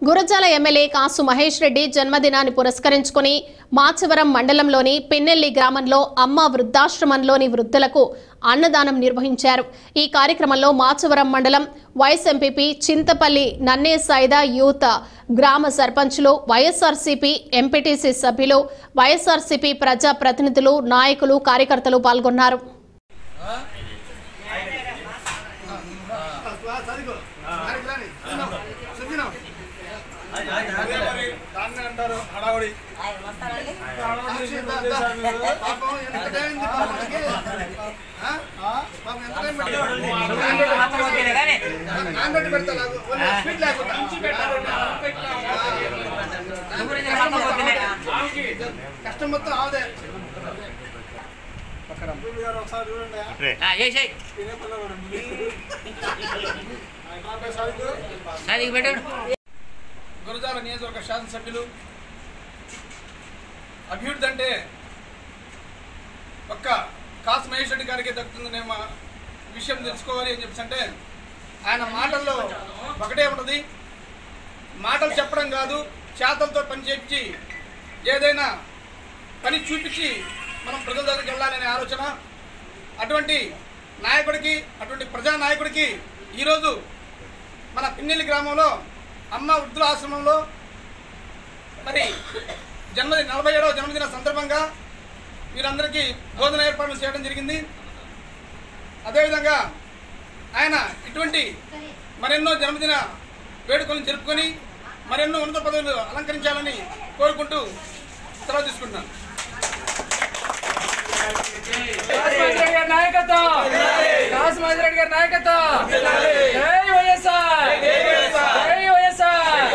Gurazala MLA Kasu Mahesh Reddy జన్మదినాన్ని పురస్కరించుకుని మాచవరం మండలంలోని పిన్నెల్లి గ్రామంలో అమ్మ వృద్ధాశ్రమంలోని వృద్ధులకు అన్నదానం నిర్వహించారు ఈ కార్యక్రమంలో మాచవరం మండలం వైస్ ఎంపీపీ చింతపల్లి నన్నే సాయిదా యూత్ గ్రామ సర్పంచులు వైఎస్ఆర్సీపీ ఎంపీటీసీ సభ్యులు వైఎస్ఆర్సీపీ ప్రజా ప్రతినిధులు నాయకులు కార్యకర్తలు పాల్గొన్నారు దాన్ని అంటారు హడావుడి నానబెట్టి పెడతా నాకు. ఓన్లీ స్వీట్ లేకుండా. కష్టం మొత్తం ఆవదే ఒకసారి చూడండి తినే పిల్లవాడు. నా పేరు సాదిక్. గురజాల నియోజకవర్గ శాసనసభ్యులు అభివృద్ధి అంటే ఒక్క కాసు మహేష్ రెడ్డి గారికి దక్కుతుందనే మా విషయం తెలుసుకోవాలి అని చెప్పేసి అంటే ఆయన మాటల్లో ఒకటే ఉంటుంది మాటలు చెప్పడం కాదు చేతలతో పని చేపించి ఏదైనా పని చూపించి మనం ప్రజల దగ్గరికి వెళ్ళాలనే ఆలోచన అటువంటి నాయకుడికి అటువంటి ప్రజా నాయకుడికి ఈరోజు మన పిన్నెల్లి గ్రామంలో అమ్మ వృద్ధుల ఆశ్రమంలో మరి జన్మదిన నలభై ఏడవ జన్మదిన సందర్భంగా వీరందరికీ భోజన ఏర్పాట్లు చేయడం జరిగింది అదేవిధంగా ఆయన ఇటువంటి మరెన్నో జన్మదిన వేడుకలను జరుపుకొని మరెన్నో ఉన్నత పదవులు అలంకరించాలని కోరుకుంటూ సెలవు తీసుకుంటున్నాను కాసిరెడ్డి గారి నాయకత్వం కాసిరెడ్డి గారి నాయకత్వం జై వైఎస్ఆర్ జై వైఎస్ఆర్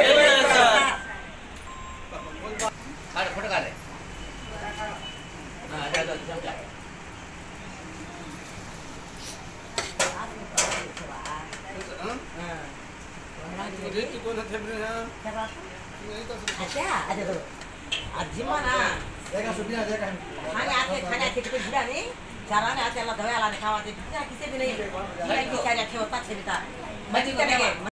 अजिमाना खाने आते खाने आते तो बुढ़ा नहीं चराने आते अल्लाह दवा लाने खावा दे किसी भी नहीं ये बेचारे अच्छे होता छेड़ता मत करेंगे